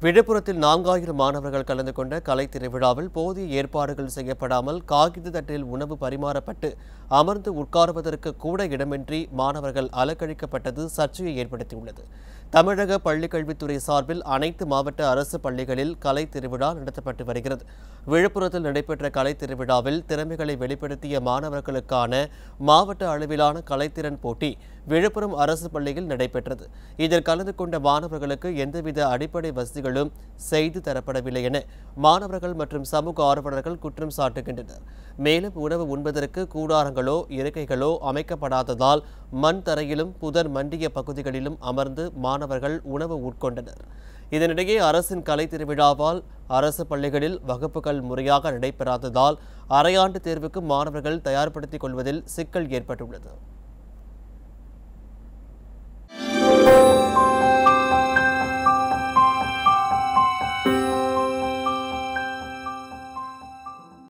விழுப்புரத்தில் நான்காயிரம் மாணவர்கள் கலந்து கொண்ட கலை திருவிழாவில் போதிய ஏற்பாடுகள் செய்யப்படாமல் காகித தட்டில் உணவு பரிமாறப்பட்டு அமர்ந்து உட்காருவதற்கு கூட இடமின்றி மாணவர்கள் அலக்கழிக்கப்பட்டது சர்ச்சையை ஏற்படுத்தியுள்ளது தமிழக பள்ளிக்கல்வித்துறை சார்பில் அனைத்து மாவட்ட அரசு பள்ளிகளில் கலை திருவிழா நடத்தப்பட்டு வருகிறது விழுப்புரத்தில் நடைபெற்ற கலை திருவிழாவில் திறமைகளை வெளிப்படுத்திய மாணவர்களுக்கான மாவட்ட அளவிலான கலைத்திறன் போட்டி விழுப்புரம் அரசு பள்ளியில் நடைபெற்றது இதில் கலந்து கொண்ட மாணவர்களுக்கு எந்தவித அடிப்படை வசதிகளும் செய்து தரப்படவில்லை என மாணவர்கள் மற்றும் சமூக ஆர்வலர்கள் குற்றம் சாட்டுகின்றனர் மேலும் உணவு உண்பதற்கு கூடாரங்களோ இருக்கைகளோ அமைக்கப்படாததால் மண் தரையிலும் புதர் மண்டிய பகுதிகளிலும் அமர்ந்து மாணவர்கள் உணவு உட்கொண்டனர் இதனிடையே அரசின் கலை திருவிழாவால் அரசு பள்ளிகளில் வகுப்புகள் முறையாக நடைபெறாததால் அரையாண்டு தேர்வுக்கு மாணவர்கள் தயார்படுத்திக் கொள்வதில் சிக்கல் ஏற்பட்டுள்ளது